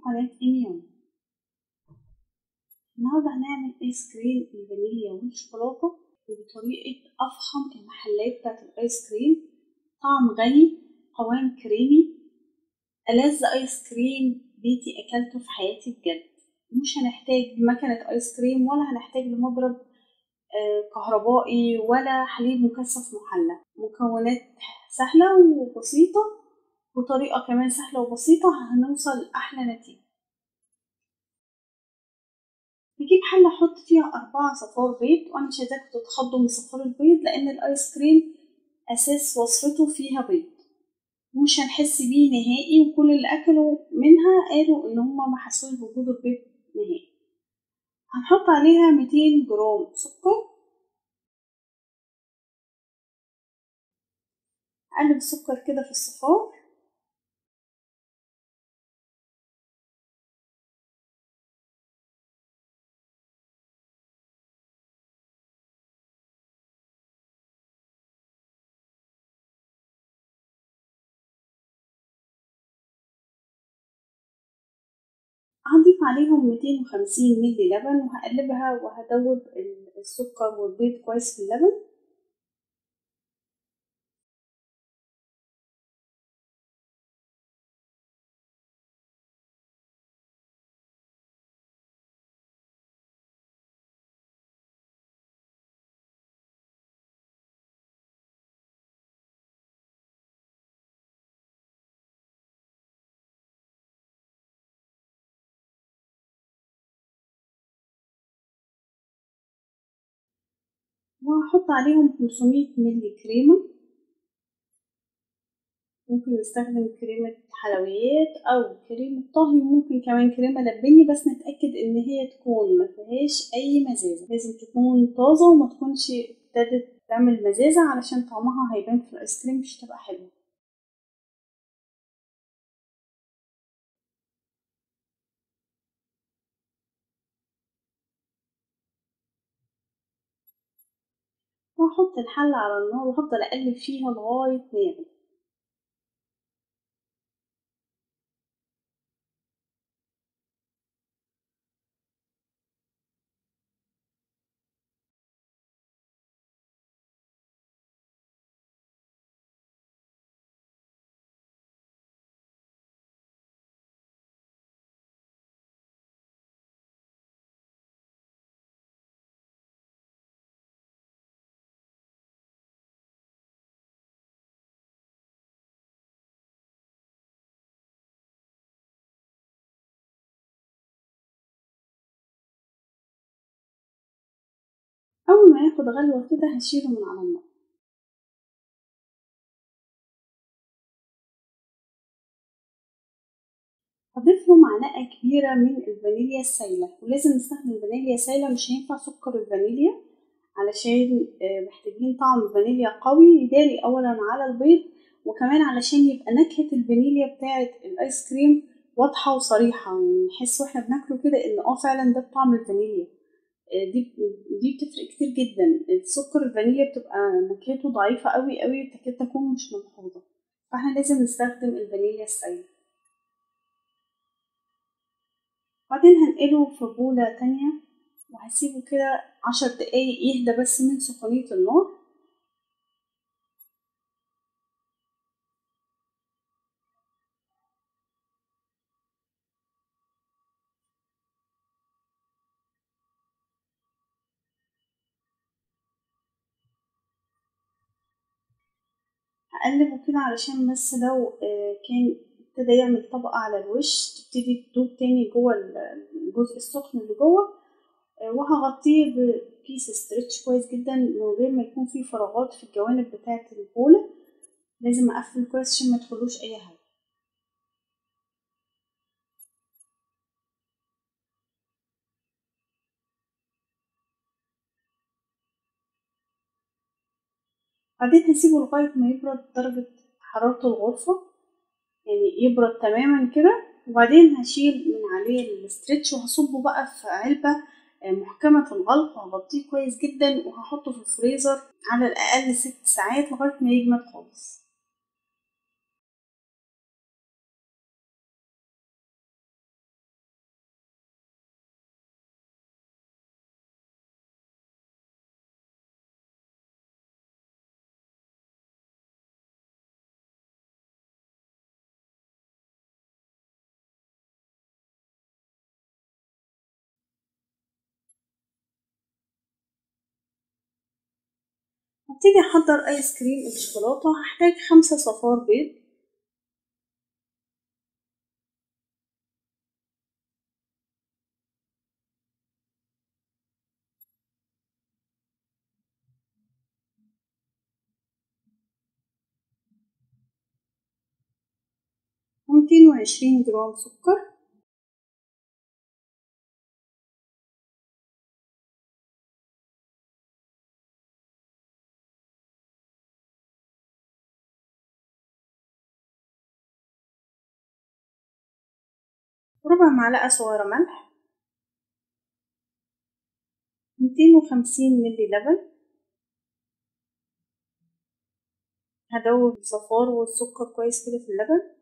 قناة إميون النهاردة هنعمل آيس كريم الفانيليا والشوكولاتة بطريقة أفخم المحلات بتاعت الآيس كريم طعم غني قوام كريمي ألذ آيس كريم بيتي أكلته في حياتي بجد مش هنحتاج لمكنة آيس كريم ولا هنحتاج لمضرب كهربائي ولا حليب مكثف محلى مكونات سهلة وبسيطة وطريقة كمان سهلة وبسيطة هنوصل لأحلى نتيجة نجيب حلة أحط فيها أربعة صفار بيض وأنا مش عايزاكم تتخضوا من صفار البيض لأن الآيس كريم أساس وصفته فيها بيض مش هنحس بيه نهائي وكل اللي أكلوا منها قالوا إن هما ما حسوش بوجود البيض نهائي هنحط عليها ميتين جرام سكر أقلب السكر كده في الصفار هنضيف عليهم ميتين وخمسين ملي لبن وهقلبها وهدوب السكر والبيض كويس في اللبن وهحط عليهم 500 ملي كريمة ممكن نستخدم كريمة حلويات أو كريمة طهي وممكن كمان كريمة لبني بس نتأكد إن هي تكون مفيهاش أي مزازة لازم تكون طازة وما تكونش ابتدت تعمل مزازة علشان طعمها هيبان في الآيس كريم مش هتبقى حلوة وهحط الحلة على النار وهفضل أقلب فيها لغاية ما يغلي أول ما ياخد غلوة كده هشيله من على النار هضيف له معلقة كبيرة من الفانيليا السايلة ولازم نستخدم فانيليا سايلة مش هينفع سكر الفانيليا علشان محتاجين طعم الفانيليا قوي يداري أولا على البيض وكمان علشان يبقى نكهة الفانيليا بتاعة الآيس كريم واضحة وصريحة يعني نحس واحنا بناكله كده إن اه فعلا ده طعم الفانيليا دي دي بتفرق كتير جدا السكر الفانيليا بتبقى نكهته ضعيفة قوي قوي تكاد تكون مش ملحوظة فاحنا لازم نستخدم الفانيليا السايلة بعدين هنقله في بولة تانية وهسيبه كده عشر دقايق يهدى بس من سخونية النار هقلبه كده علشان بس لو كان ابتدى يعمل طبقة على الوش تبتدي تدوب تاني جوه الجزء السخن اللي جوه وهغطيه بكيس ستريتش كويس جدا من غير ما يكون فيه فراغات في الجوانب بتاعة البولة لازم اقفل كويس عشان ما يدخلوش اي حاجة بعدين هسيبه لغاية ما يبرد درجة حرارة الغرفة يعني يبرد تماما كده وبعدين هشيل من عليه الاسترتش وهصبه بقى في علبة محكمة الغلق وهغطيه كويس جدا وهحطه في الفريزر على الأقل ست ساعات لغاية ما يجمد خالص هبتدي احضر ايس كريم الشوكولاتة هحتاج خمسة صفار بيض وميتين وعشرين جرام سكر ربع معلقة صغيرة ملح ميتين وخمسين ملي لبن هدوب الصفار والسكر كويس كده في اللبن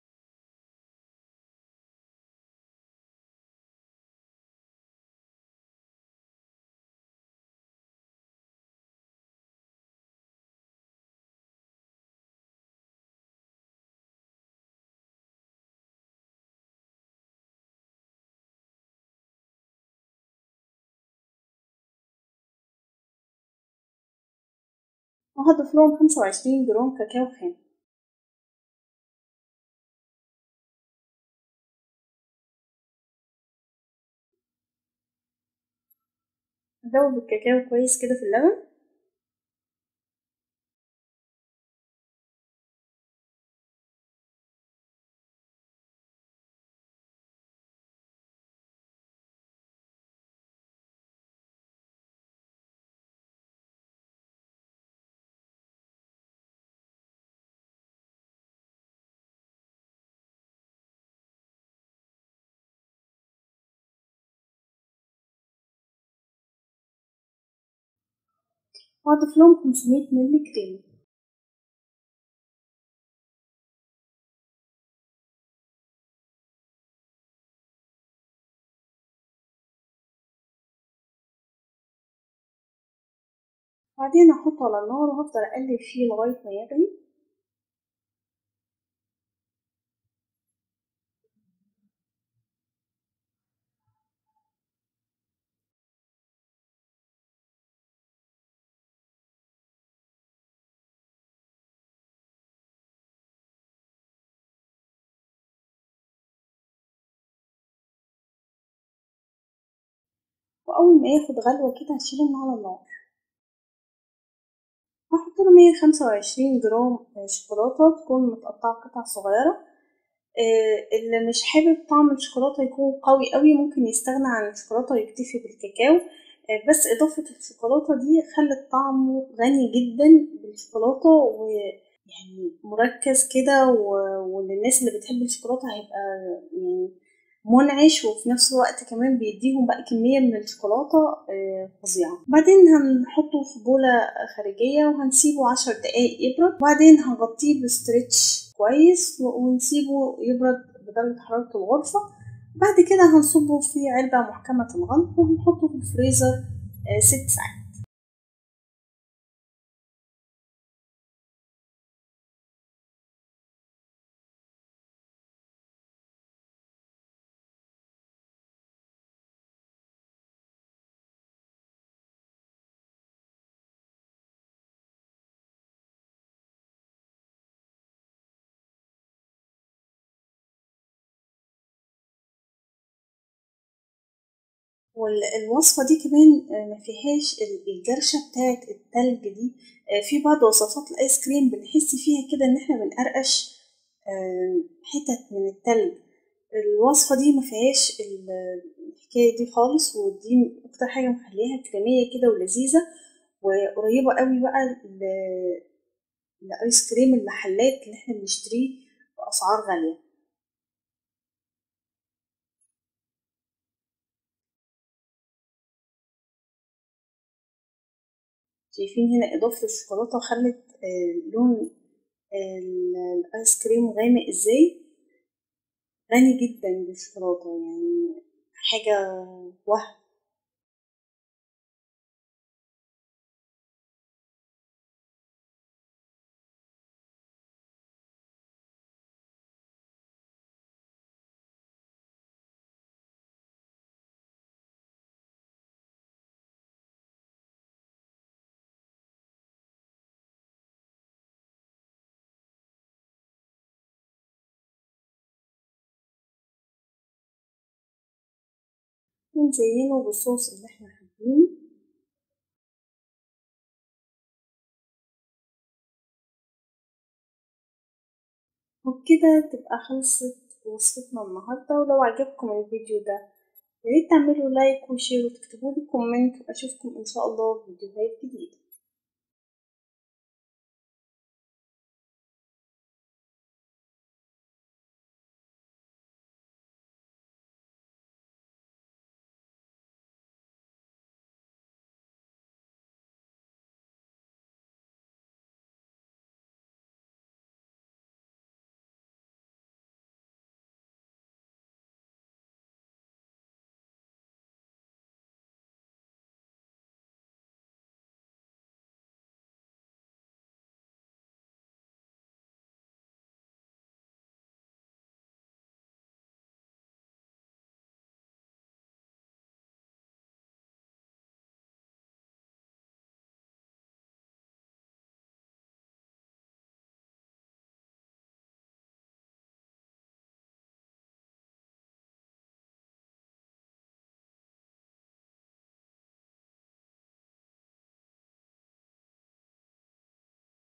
وهضيف لهم خمسة وعشرين جرام كاكاو خام هدوب الكاكاو كويس كده في اللبن وهضيف لهم خمسمية ملي كريمة بعدين هحطه على النار وهفضل اقلب فيه لغاية ما يغلي وأول ما ياخد غلوة كده هشيله من على النار هحط له مية خمسة وعشرين جرام شوكولاتة تكون متقطعة قطع صغيرة آه، اللي مش حابب طعم الشوكولاتة يكون قوي قوي ممكن يستغنى عن الشوكولاتة ويكتفي بالكاكاو آه، بس إضافة الشوكولاتة دي خلت طعمه غني جدا بالشوكولاتة ويعني مركز كده و- وللناس اللي بتحب الشوكولاتة هيبقى يعني منعش وفي نفس الوقت كمان بيديهم بقى كمية من الشوكولاتة آه، فظيعة بعدين هنحطه في بولة خارجية وهنسيبه عشر دقايق يبرد وبعدين هنغطيه بستريتش كويس و- ونسيبه يبرد بدرجة حرارة الغرفة بعد كده هنصبه في علبة محكمة الغلق وهنحطه في الفريزر آه، ست ساعات والوصفة دي كمان آه، ما فيهاش ال- الجرشة بتاعت التلج دي آه، في بعض وصفات الآيس كريم بنحس فيها كده إن إحنا بنقرقش آه، حتت من التلج الوصفة دي ما فيهاش ال- الحكاية دي خالص ودي أكتر حاجة مخليها كريمية كده ولذيذة وقريبة قوي بقى ل- لآيس كريم المحلات اللي إحنا بنشتريه بأسعار غالية شايفين هنا إضافة الشوكولاتة خلت آه، لون ال- الآيس كريم غامق ازاي غني جدا بالشوكولاتة يعني حاجة وهم ونزينه بالصوص اللي احنا حابينه وبكده تبقى خلصت وصفتنا النهاردة ولو عجبكم الفيديو ده ياريت تعملوا لايك وشير وتكتبولي كومنت وأشوفكم إن شاء الله في فيديوهات جديدة